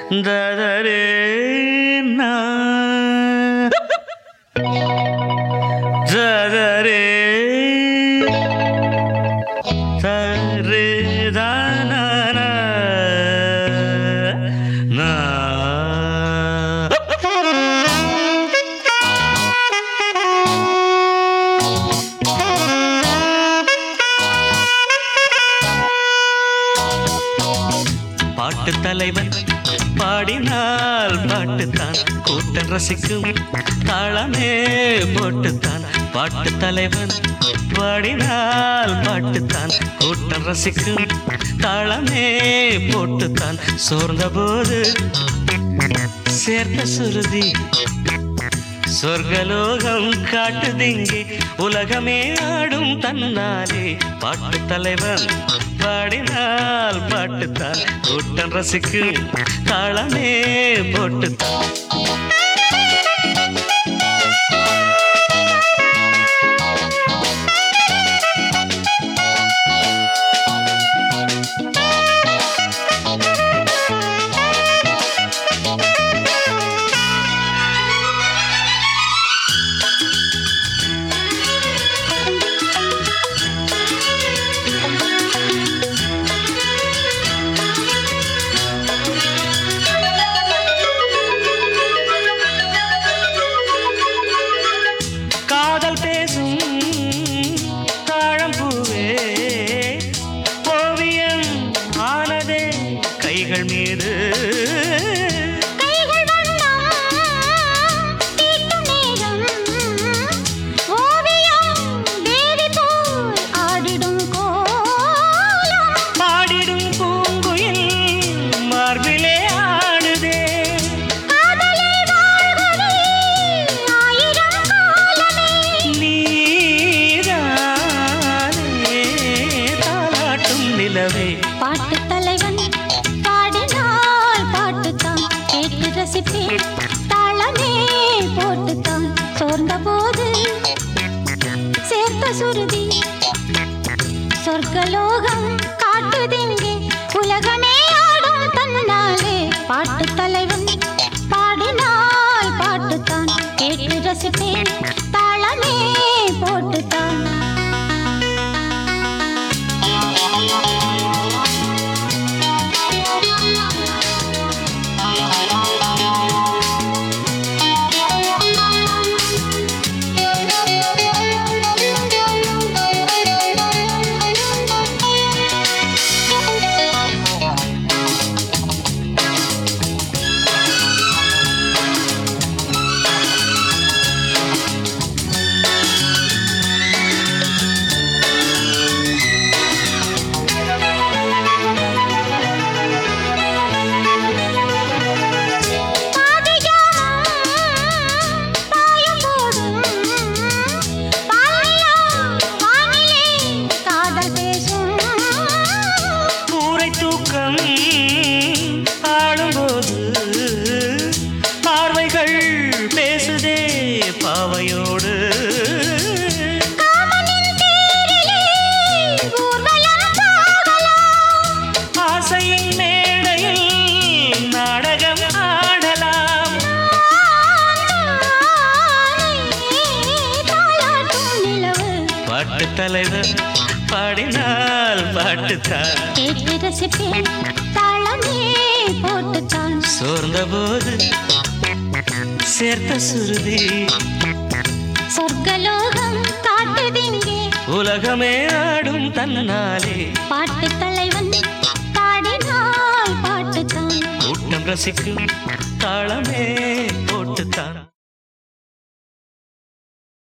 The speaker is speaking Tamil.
ததரே நா. ததரே தரு தானா நா. பாட்டு தலைவன் பாடினால் பாட்டுத்தான் கூட்டம் ரசிக்கும் தாளமே போட்டுத்தான் பாட்டு தலைவன் பாடினால் பாட்டுத்தான் கூட்டம் ரசிக்கும் தாளமே போட்டுத்தான் சோர்ந்த போது சேர்த்த சுருதி சொர்க்கலோகம் காட்டுதிங்கே உலகமே ஆடும் தன்னாலே பாட்டு தலைவன் பாடினால் பாட்டுத்தான் கூட்டம் ரசிக்கும் தாளமே போட்டுத்தான் காதல் பேசும் தாழம்பூவே ஓவியம் ஆனதே கைகள் மீது கைகள் வண்ணம் தீட்டும் நேரம் ஓவியம் தேவி போல் ஆடிடும் கோலம் பாடிடும் பூங்குயில் மார்பிலே ஆடுதே காதலே வாழ்கவே ஆயிரம் காலமே நீதானே தாலாட்டும் நிலவே பாட்டு தலைவன் பாடினால் பாட்டுத்தான் கேட்டு ரசிப்பேன் தாளமே போட்டுத்தான் சோர்ந்த போது சேர்த்த சுருதி சொர்க்கலோகம் காட்டுதிங்கே உலகமே ஆடும் தன்னாலே பாட்டு தலைவன் பாடினால் பாட்டுத்தான் கேட்டு ரசிப்பேன் தாளமே போட்டுத்தான் கூரை தூக்கம் ஆளும்போது பார்வைகள் பேசுதே பாவையோடு ஆசையின் மேடையில் நாடகம் ஆடலாம் பாட்டு தலைவர் பாடினால் பாட்டுத்தான் சோர்ந்த போது சேர்த்த சுருதி சொர்க்கலோகம் காட்டுதிங்கே உலகமே ஆடும் தன்னாலே பாட்டு தலைவன் பாடினால் பாட்டுத்தான் கூட்டம் ரசிக்கும் தாளமே போட்டுத்தான்